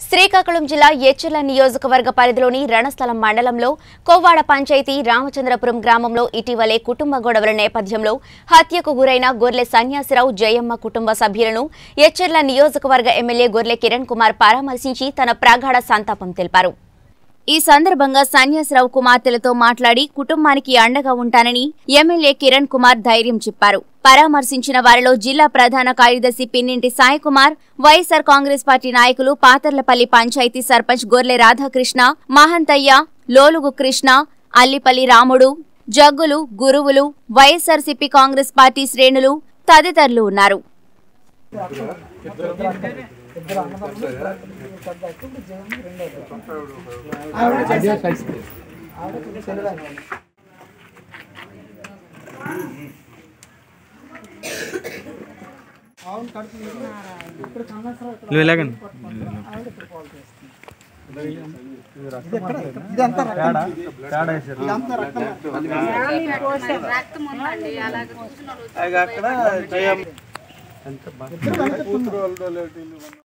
శ్రీకాకుళం జిల్లా ఎచ్చెర్ల నియోజకవర్గ పరిధిలోని రణస్థలం మండలంలో కోవ్వాడ పంచాయతీ రామచంద్రపురం గ్రామంలో ఇటీవలే కుటుంబ గొడవల నేపథ్యంలో హత్యకు గురైన గొర్లె సన్యాసిరావు జయమ్మ కుటుంబ సభ్యులను ఎచ్చెర్ల నియోజకవర్గ ఎమ్మెల్యే గొర్లె కిరణ్ కుమార్ పరామర్శించి తన ప్రగాఢ సంతాపం తెలిపారు ఈ సందర్భంగా సన్యాసరావు కుమార్తెలతో మాట్లాడి కుటుంబానికి అండగా ఉంటానని ఎమ్మెల్యే కిరణ్ కుమార్ ధైర్యం చెప్పారు పరామర్శించిన వారిలో జిల్లా ప్రధాన కార్యదర్శి పిన్నింటి సాయి కుమార్ వైఎస్ఆర్ కాంగ్రెస్ పార్టీ నాయకులు పాతర్లపల్లి పంచాయతీ సర్పంచ్ గొర్లె రాధాకృష్ణ మహంతయ్య లోలుగు కృష్ణ అల్లిపల్లి రాముడు జగ్గులు గురువులు వైఎస్ఆర్సీపీ కాంగ్రెస్ పార్టీ శ్రేణులు తదితరులు ఉన్నారు నువ్వు ఎలాగండి అక్కడ జయం